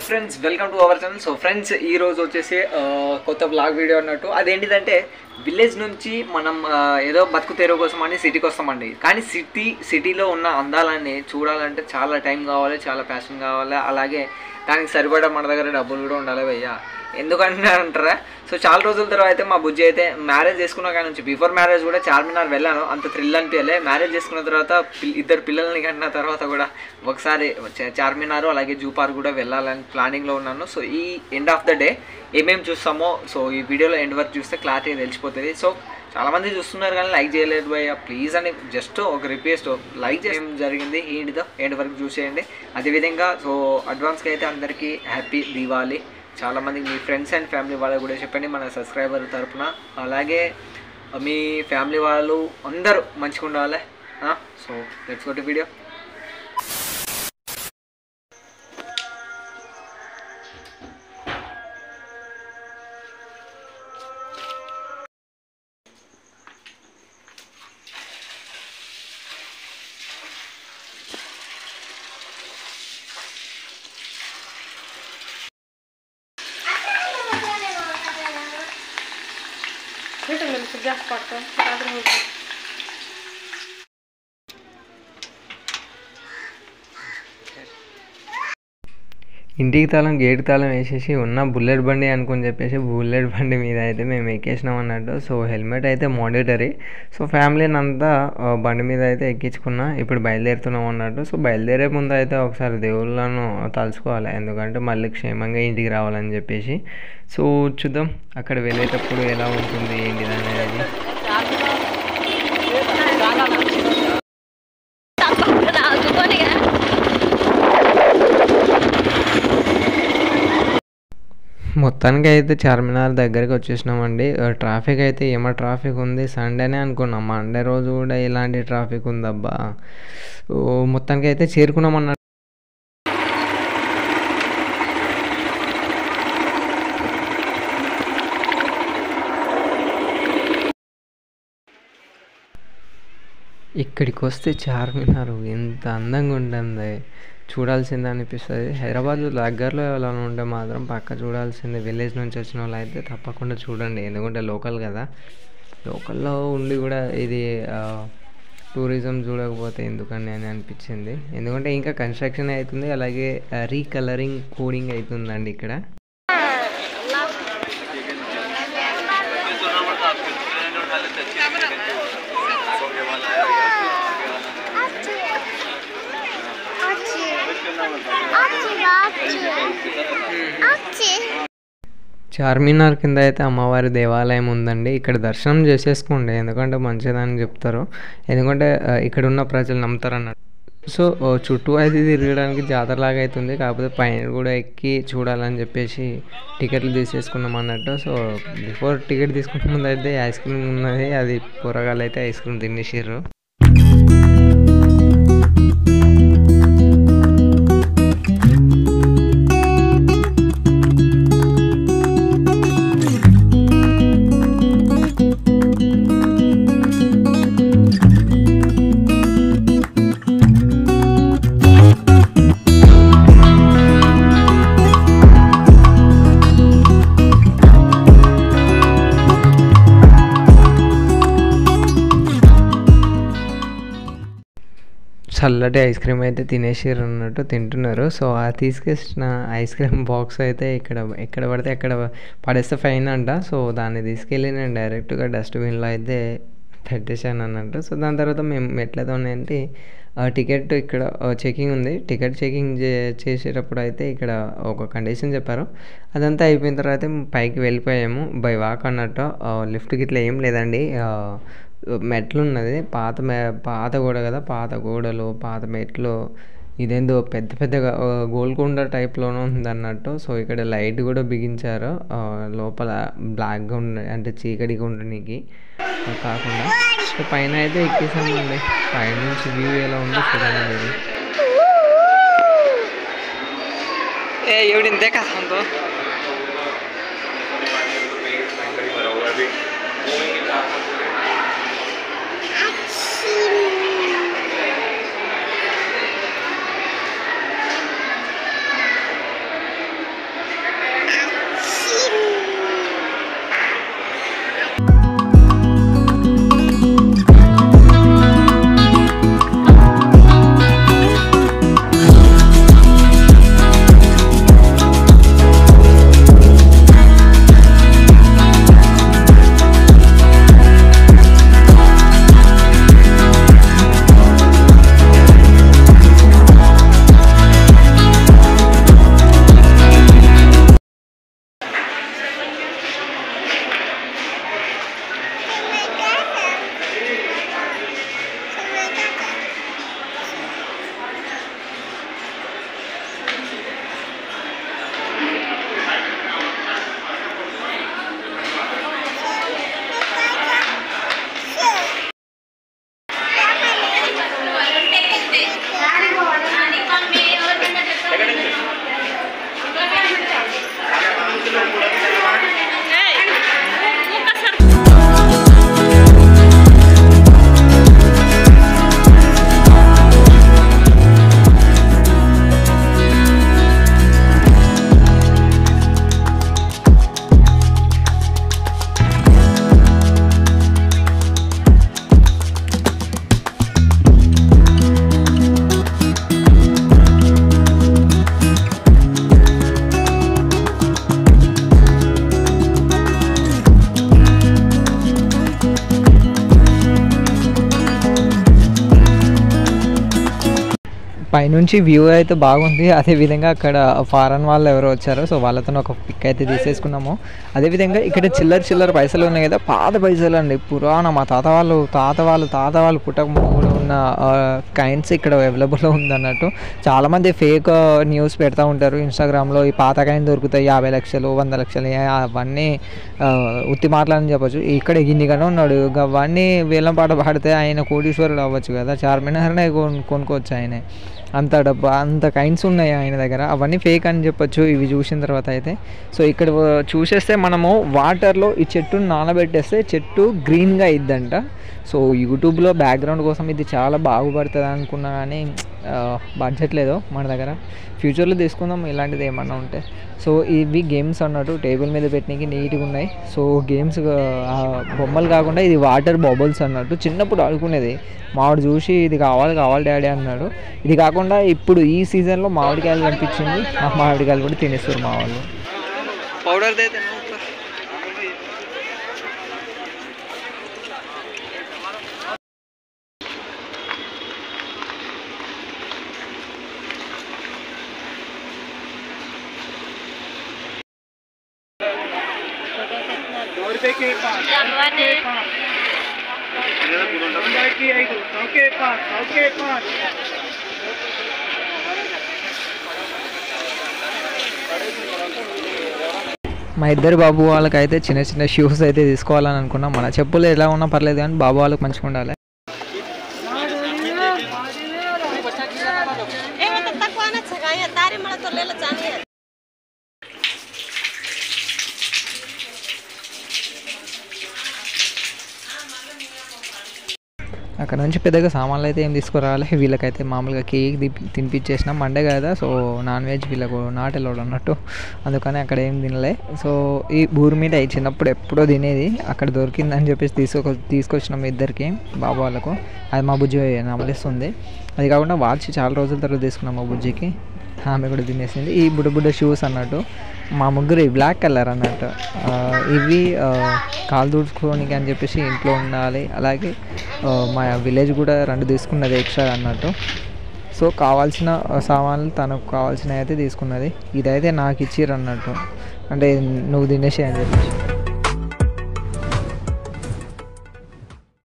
Friends welcome to our channel so friends ఈ రోజు వచ్చేసి ఆ, కొత్త బ్లాగ్ వీడియో అన్నట్టు అదేంటిదంటే విలేజ్ నుంచి మనం ఆ, ఏదో బతుకు తెరువు కోసం అని సిటీకి వస్తామండి కానీ సిటీ సిటీలో ఉన్న అందాలన్నీ చూడాలంటే చాలా టైం కావాలి చాలా ప్యాషన్ కావాలి అలాగే దానికి సరిపడా మన దగ్గర డబ్బులు కూడా ఉండాలి భయ్యా ఎందుకంటే అంటారా సో చాలా రోజుల తర్వాత అయితే మా బుజ్జి అయితే మ్యారేజ్ చేసుకున్న కాడి నుంచి బిఫోర్ మ్యారేజ్ కూడా చార్మినార్ వెళ్ళాను అంత థ్రిల్ అనిపించలే మ్యారేజ్ చేసుకున్న తర్వాత పిల్- ఇద్దరు పిల్లల్ని కన్నా తర్వాత కూడా ఒకసారి చ- చార్మినార్ అలాగే జూ పార్క్ కూడా వెళ్ళాలని ప్లానింగ్లో ఉన్నాను సో ఈ ఎండ్ ఆఫ్ ద డే ఏమేమి చూస్తామో సో ఈ వీడియోలో ఎండ్ వరకు చూస్తే క్లారిటీ తెలిసిపోతుంది సో చాలామంది చూస్తున్నారు కానీ లైక్ చేయలేదు భయ్య ప్లీజ్ అని జస్ట్ ఒక రిక్వెస్ట్ లైక్ చేయడం జరిగింది ఏంటిదో ఎండ్ వరకు చూసేయండి అదేవిధంగా సో అడ్వాన్స్గా అయితే అందరికీ హ్యాపీ దీవాలి చాలామంది మీ ఫ్రెండ్స్ అండ్ ఫ్యామిలీ వాళ్ళకి కూడా చెప్పండి మన సబ్స్క్రైబర్ తరపున అలాగే మీ ఫ్యామిలీ వాళ్ళు అందరూ మంచిగా ఉండాలి so let's go to video Вытягнули, судья в парке. Кадры выпали. ఇంటికి తాళం గేట్ తాళం వేసేసి ఉన్న బుల్లెట్ బండి అనుకుని చెప్పేసి బుల్లెట్ బండి మీద అయితే మేము ఎక్కేసినాం అన్నట్టు సో హెల్మెట్ అయితే మాండేటరీ సో ఫ్యామిలీని అంతా ఆ, బండి మీద అయితే ఎక్కించుకున్నా ఇప్పుడు బయలుదేరుతున్నాం అన్నట్టు సో బయలుదేరే ముందు అయితే ఒకసారి దేవుళ్ళను తలుచుకోవాలి ఎందుకంటే మళ్ళీ క్షేమంగా ఇంటికి రావాలని చెప్పేసి సో చూద్దాం అక్కడ వెళ్ళేటప్పుడు ఎలా ఉంటుంది ఏంటిది అనేది మొత్తానికి అయితే చార్మినార్ దగ్గరికి వచ్చేసినామండి ఆ, ట్రాఫిక్ అయితే ఏమో ట్రాఫిక్ ఉంది సండేనే అనుకున్నాం మండే రోజు కూడా ఇలాంటి ట్రాఫిక్ ఉందబ్బా ఓ, మొత్తానికి అయితే చేరుకున్నాం అన్నట్టు ఇక్కడికి వస్తే చార్మినార్ ఎంత అందంగా ఉంటుంది చూడాల్సిందే అనిపిస్తుంది హైదరాబాద్ దగ్గరలో ఎవరైనా ఉంటే మాత్రం పక్క చూడాల్సిందే విలేజ్ నుంచి వచ్చిన వాళ్ళు అయితే తప్పకుండా చూడండి ఎందుకంటే లోకల్ కదా లోకల్లో ఉండి కూడా ఇది ఆ, టూరిజం చూడకపోతే ఎందుకని అని అనిపించింది ఎందుకంటే ఇంకా కన్స్ట్రక్షన్ అవుతుంది అలాగే రీకలరింగ్ కోడింగ్ అవుతుందండి ఇక్కడ చార్మినార్ కింద అయితే అమ్మవారి దేవాలయం ఉందండి ఇక్కడ దర్శనం చేసేసుకోండి ఎందుకంటే మంచిదని చెప్తారు ఎందుకంటే ఆ, ఇక్కడ ఉన్న ప్రజలు నమ్ముతారు అన్నట్టు సో ఓ చుట్టూ అయితే తిరగడానికి జాతరలాగా అవుతుంది కాకపోతే పైన కూడా ఎక్కి చూడాలని చెప్పేసి టికెట్లు తీసేసుకున్నాం అన్నట్టు సో బిఫోర్ టికెట్ తీసుకున్న ముందు అయితే ఐస్ క్రీమ్ ఉన్నది అది కూరగాయలు అయితే ఐస్ క్రీమ్ తినేసారు చల్లటి ఐస్ క్రీమ్ అయితే తినేసారు అన్నట్టు తింటున్నారు సో ఆ తీసుకొచ్చిన ఐస్ క్రీమ్ బాక్స్ అయితే ఇక్కడ ఎక్కడ పడితే అక్కడ పడేస్తే ఫైన్ అంట సో దాన్ని తీసుకెళ్ళి నేను డైరెక్ట్గా డస్ట్బిన్లో అయితే పెట్టేశాను అన్నట్టు సో దాని తర్వాత మేము ఎట్లయితే ఉన్నాయంటే ఆ టికెట్ ఇక్కడ చెకింగ్ ఉంది టికెట్ చెకింగ్ చే చేసేటప్పుడు అయితే ఇక్కడ ఒక కండిషన్ చెప్పారు అదంతా అయిపోయిన తర్వాత పైకి వెళ్ళిపోయాము బై వాక్ అన్నట్టు లిఫ్ట్కి ఇట్లా ఏం లేదండి ఆ, మెట్లు ఉన్నది పాత మె పాత గోడ కదా పాత గోడలు పాత మెట్లు ఇదేందో పెద్ద పెద్దగా ఆ, గోల్కొండ టైప్లోనే ఉంది అన్నట్టు సో ఇక్కడ లైట్ కూడా బిగించారు ఆ, లోపల బ్లాక్గా ఉండ అంటే చీకటిగా ఉండడానికి కాకుండా సో పైన అయితే ఎక్కేసామండి పైన నుంచి వ్యూ ఎలా ఉందో చూడండి మీరు ఏ ఎవడింతే కాస్తంతో పైనుంచి వ్యూ అయితే బాగుంది అదేవిధంగా అక్కడ ఫారెన్ వాళ్ళు ఎవరో వచ్చారో సో వాళ్ళతో ఒక పిక్ అయితే తీసేసుకున్నాము అదేవిధంగా ఇక్కడ చిల్లర చిల్లర పైసలు ఉన్నాయి కదా పాత పైసలు అండి పురాణ మా తాత వాళ్ళు తాత వాళ్ళు తాత వాళ్ళు పుట్టక ముందు కూడా ఉన్న కైండ్స్ ఇక్కడ అవైలబుల్లో ఉందన్నట్టు చాలామంది ఫేక్ న్యూస్ పెడతా ఉంటారు ఇన్స్టాగ్రామ్లో ఈ పాత కాయిన్ దొరుకుతాయి యాభై లక్షలు వంద లక్షలు ఏ- అవన్నీ ఆ, ఉత్తి మాటలని చెప్పొచ్చు ఇక్కడ గిన్నిగానే ఉన్నాడు ఇక అవన్నీ వేలం పాట పాడితే ఆయన కోటీశ్వరుడు అవ్వచ్చు కదా చార్మినార్నే కొను కొనుక్కోవచ్చు ఆయనే అంత డబ్బు అంత కైండ్స్ ఉన్నాయి ఆయన దగ్గర అవన్నీ ఫేక్ అని చెప్పొచ్చు ఇవి చూసిన తర్వాత అయితే సో ఇక్కడ వ- చూసేస్తే మనము వాటర్లో ఈ చెట్టును నానబెట్టేస్తే చెట్టు గ్రీన్గా ఇద్దంట సో యూట్యూబ్లో బ్యాక్గ్రౌండ్ కోసం ఇది చాలా బాగుపడుతుంది అనుకున్నా కానీ బడ్జెట్ లేదు మన దగ్గర ఫ్యూచర్లో తీసుకుందాం ఇలాంటిది ఏమన్నా ఉంటే సో ఇవి గేమ్స్ అన్నట్టు టేబుల్ మీద పెట్టడానికి నీట్గా ఉన్నాయి సో గేమ్స్ ఆ, బొమ్మలు కాకుండా ఇది వాటర్ బబుల్స్ అన్నట్టు చిన్నప్పుడు ఆడుకునేది మామిడి చూసి ఇది కావాలి కావాలి డాడీ అన్నాడు ఇది కాకుండా ఇప్పుడు ఈ సీజన్లో మామిడికాయలు కనిపించింది ఆ మామిడికాయలు కూడా తినేస్తారు మా వాళ్ళు పౌడర్ మా ఇద్దరు బాబు వాళ్ళకైతే చిన్న చిన్న షూస్ అయితే తీసుకోవాలని అనుకున్నాం మన చెప్పులు ఎలా ఉన్నా పర్లేదు కానీ బాబు వాళ్ళకి మంచిగా ఉండాలి ए मतलब तकवा ना छगाया तारे मला तो ले लो जाने అక్కడ నుంచి పెద్దగా సామాన్లు అయితే ఏం తీసుకురావాలి వీళ్ళకైతే మామూలుగా కేక్ తిప్పి తినిపించేసినాం మండే కదా సో నాన్ వెజ్ వీళ్ళకు నాట్ అలౌడ్ అన్నట్టు అందుకని అక్కడ ఏం తినలే సో ఈ ఊరి మీద ఈ చిన్నప్పుడు ఎప్పుడో తినేది అక్కడ దొరికిందని చెప్పేసి తీసుకో తీసుకొచ్చినాం ఇద్దరికి బాబు వాళ్ళకు అది మా బుజ్జి నమలిస్తుంది అది కాకుండా వాచ్ చాలా రోజుల తర్వాత తీసుకున్నాం మా బుజ్జికి ఆమె కూడా తినేసింది ఈ బుడ్డ బుడ్డ షూస్ అన్నట్టు మా ముగ్గురు బ్లాక్ కలర్ అన్నట్టు ఆ, ఇవి ఆ, కాలు తుడుచుకోనికి అని చెప్పేసి ఇంట్లో ఉండాలి అలాగే ఆ, మా విలేజ్ కూడా రెండు తీసుకున్నది ఎక్స్ట్రా అన్నట్టు సో కావాల్సిన సామాన్లు తనకు కావాల్సినవి అయితే తీసుకున్నది ఇదైతే నాకు ఇచ్చిర్రు అన్నట్టు అంటే నువ్వు తినేసి అని చెప్పేసి